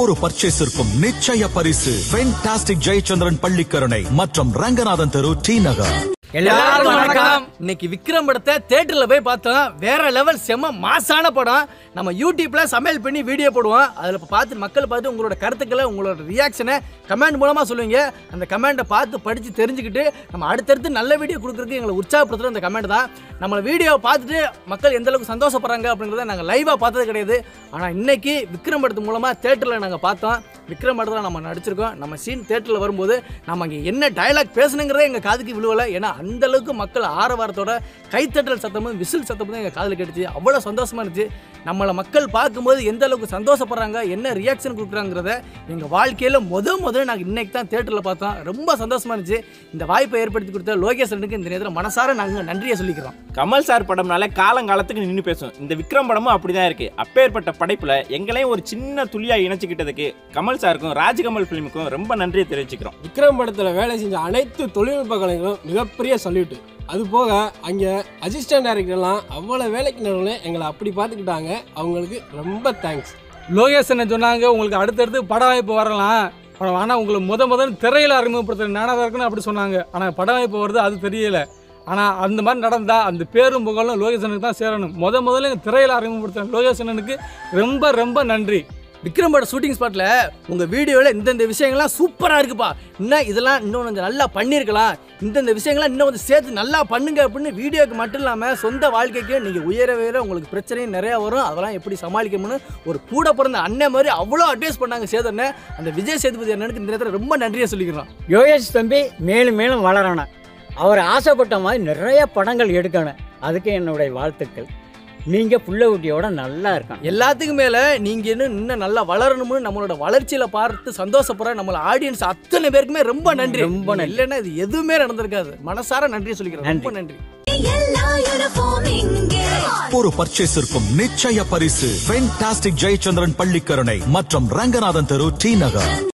ஒவ்வொரு பர்ச்சேஸிற்கும் நிச்சய பரிசு ஃபென்டாஸ்டிக் ஜெயச்சந்திரன் பள்ளிக்கரணை மற்றும் ரங்கநாதன் தெரு டி நகர் எல்லாருக்கும் வணக்கம் இன்னைக்கு விக்ரம் படத்தை தேட்டர்ல போய் பார்த்தோம் வேற லெவல் செம்ம மாசான படம் நம்ம யூடியூப்ல சமையல் பண்ணி வீடியோ போடுவோம் அதில் பார்த்து மக்கள் பார்த்து உங்களோட கருத்துக்களை உங்களோட ரியாக்ஷனை கமெண்ட் மூலமா சொல்லுவீங்க அந்த கமெண்ட்டை பார்த்து படிச்சு தெரிஞ்சுக்கிட்டு நம்ம அடுத்தடுத்து நல்ல வீடியோ கொடுக்குறதுக்கு எங்களை உற்சாகப்படுத்துகிற அந்த கமெண்ட் தான் நம்ம வீடியோ பார்த்துட்டு மக்கள் எந்த அளவுக்கு சந்தோஷப்படுறாங்க அப்படிங்கிறத நாங்கள் லைவாக பார்த்தது கிடையாது ஆனால் இன்னைக்கு விக்ரம் படத்து மூலமா தேட்டரில் நாங்கள் பார்த்தோம் விக்ரம் படத்தில் நம்ம நடிச்சிருக்கோம் நம்ம சீன் தேட்டரில் வரும்போது நம்ம அங்கே என்ன டயலாக் பேசணுங்கிறதே எங்கள் காதுக்கு விழுவலை ஏன்னா அந்த அளவுக்கு மக்கள் ஆரவாரத்தோட கைத்தட்டல் சத்தமும் விசில் சத்தமும் எங்கள் காதில் கேட்டுச்சு அவ்வளோ சந்தோஷமா இருந்துச்சு நம்மளை மக்கள் பார்க்கும்போது எந்த அளவுக்கு சந்தோஷப்படுறாங்க என்ன ரியாக்ஷன் கொடுக்குறாங்கிறத எங்கள் வாழ்க்கையில் முத முதல்ல நாங்கள் இன்னைக்கு தான் தேட்டரில் பார்த்தோம் ரொம்ப சந்தோஷமா இருந்துச்சு இந்த வாய்ப்பை ஏற்படுத்தி கொடுத்த லோகேஷனுக்கு இந்த நேரத்தில் மனசார நாங்கள் நன்றியை சொல்லிக்கிறோம் கமல் சார் படம்னால காலங்காலத்துக்கு நின்று பேசும் இந்த விக்ரம் படமும் அப்படிதான் இருக்கு அப்பேற்பட்ட படைப்புல எங்களையும் ஒரு சின்ன துளியா இணைச்சிக்கிட்டதுக்கு கமல் சாருக்கும் ராஜ்கமல் ஃபிலிமுக்கும் ரொம்ப நன்றியை தெரிவிச்சுக்கிறோம் விக்ரம் படத்தில் வேலை செஞ்ச அனைத்து தொழில்நுட்ப கலைஞர்களும் மிகப்பெரிய சல்யூட் அது போக அங்கே அசிஸ்டன்ட் டைரக்டர்லாம் அவ்வளோ வேலைக்கு நடுவில் எங்களை அப்படி பார்த்துக்கிட்டாங்க அவங்களுக்கு ரொம்ப தேங்க்ஸ் லோகேஷ் என்ன சொன்னாங்க உங்களுக்கு அடுத்தடுத்து பட வாய்ப்பு வரலாம் ஆனால் உங்களை முத முதல் திரையில் அறிமுகப்படுத்துற நானாக இருக்குன்னு அப்படி சொன்னாங்க ஆனால் பட வாய்ப்பு வருது அது தெரியல ஆனால் அந்த மாதிரி நடந்தா அந்த பேரும் புகழும் லோகேஷனுக்கு தான் சேரணும் முத முதல்ல இந்த திரையில் அறிமுகப்படுத்துற லோகேஷனுக்கு ரொம்ப ரொம்ப நன்றி விக்ரம் பட ஷூட்டிங் ஸ்பாட்டில் உங்கள் வீடியோவில் இந்தந்த விஷயங்கள்லாம் சூப்பராக இருக்குப்பா இன்னும் இதெல்லாம் இன்னும் கொஞ்சம் நல்லா பண்ணியிருக்கலாம் இந்தந்த விஷயங்கள்லாம் இன்னும் கொஞ்சம் சேர்த்து நல்லா பண்ணுங்க அப்படின்னு வீடியோக்கு மட்டும் இல்லாமல் சொந்த வாழ்க்கைக்கு நீங்கள் உயர உயர உங்களுக்கு பிரச்சனையும் நிறையா வரும் அதெல்லாம் எப்படி சமாளிக்கணும்னு ஒரு கூட பிறந்த அண்ணன் மாதிரி அவ்வளோ அட்வைஸ் பண்ணாங்க சேதனை அந்த விஜய் சேதுபதி அண்ணனுக்கு இந்த நேரத்தில் ரொம்ப நன்றியை சொல்லிக்கிறோம் யோகேஷ் தம்பி மேலும் மேலும் வளரணும் அவர் ஆசைப்பட்ட மாதிரி நிறைய படங்கள் எடுக்கணும் அதுக்கு என்னுடைய வாழ்த்துக்கள் நீங்கள் புள்ள குட்டியோட நல்லா இருக்கணும் எல்லாத்துக்கும் மேலே நீங்கள் இன்னும் இன்னும் நல்லா வளரணும்னு நம்மளோட வளர்ச்சியில் பார்த்து சந்தோஷப்படுற நம்மள ஆடியன்ஸ் அத்தனை பேருக்குமே ரொம்ப நன்றி ரொம்ப நன்றி. இல்லைன்னா இது எதுவுமே நடந்திருக்காது மனசார நன்றி சொல்லிக்கிறேன் ரொம்ப நன்றி எல்லா யூனிஃபார்ம் இங்கே ஒவ்வொரு பர்ச்சேஸிற்கும் நிச்சய பரிசு ஃபென்டாஸ்டிக் ஜெயச்சந்திரன் பள்ளிக்கரணை மற்றும் ரங்கநாதன் தெரு டி நகர்